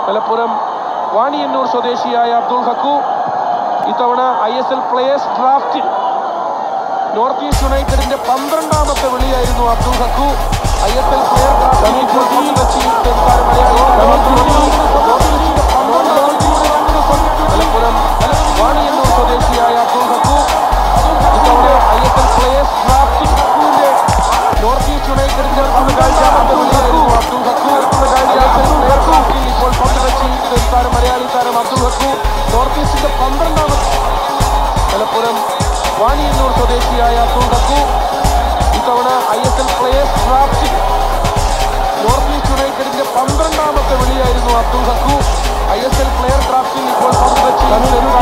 മലപ്പുറം വാണിയന്നൂർ സ്വദേശിയായ അബ്ദുൾ ഹക്കു ഇത്തവണ I S L players ഡ്രാഫ്റ്റിൽ നോർത്ത് ഈസ്റ്റ് യുണൈറ്റഡിന്റെ പന്ത്രണ്ടാമത്തെ വിളിയായിരുന്നു Abdul Hakku I S L player ഡ്രാഫ്റ്റിൽ ഇപ്പോൾ കൊച്ചിയിൽ തെലുങ്കാന മലയാളി മലപ്പുറം വാണിയന്നൂർ സ്വദേശിയായ അബ്ദുൾ ഹക്കു ഇതോടെ ഐ എസ് എൽ പ്ലേയേഴ്സ് ഡ്രാഫ്റ്റിൽ നോർത്ത് ഈസ്റ്റ് യുണൈറ്റഡിന്റെ പന്ത്രണ്ടാമത്തെ വിളിയായിരുന്നു Abdul Hakku I S L player ഡ്രാഫ്റ്റിൽ ഇപ്പോൾ പങ്കുവച്ചി തെലുങ്കാന മലയാളി താരം അബ്ദുൾ ഹക്കു നോർത്ത് ഈസ്റ്റിന്റെ പന്ത്രണ്ടാമത്തെ മലപ്പുറം വാണിയന്നൂർ സ്വദേശിയായ അബ്ദുൾ ഹക്കു ഇത്തവണ ഐ എസ് എൽ പ്ലേയേഴ്സ് ഡ്രാഫ്റ്റിൽ നോർത്ത് ഈസ്റ്റ് യുണൈറ്റഡിന്റെ പന്ത്രണ്ടാമത്തെ വിളിയായിരുന്നു Abdul Hakku I S L player ഡ്രാഫ്റ്റിൽ ഇപ്പോൾ പങ്കുവച്ചി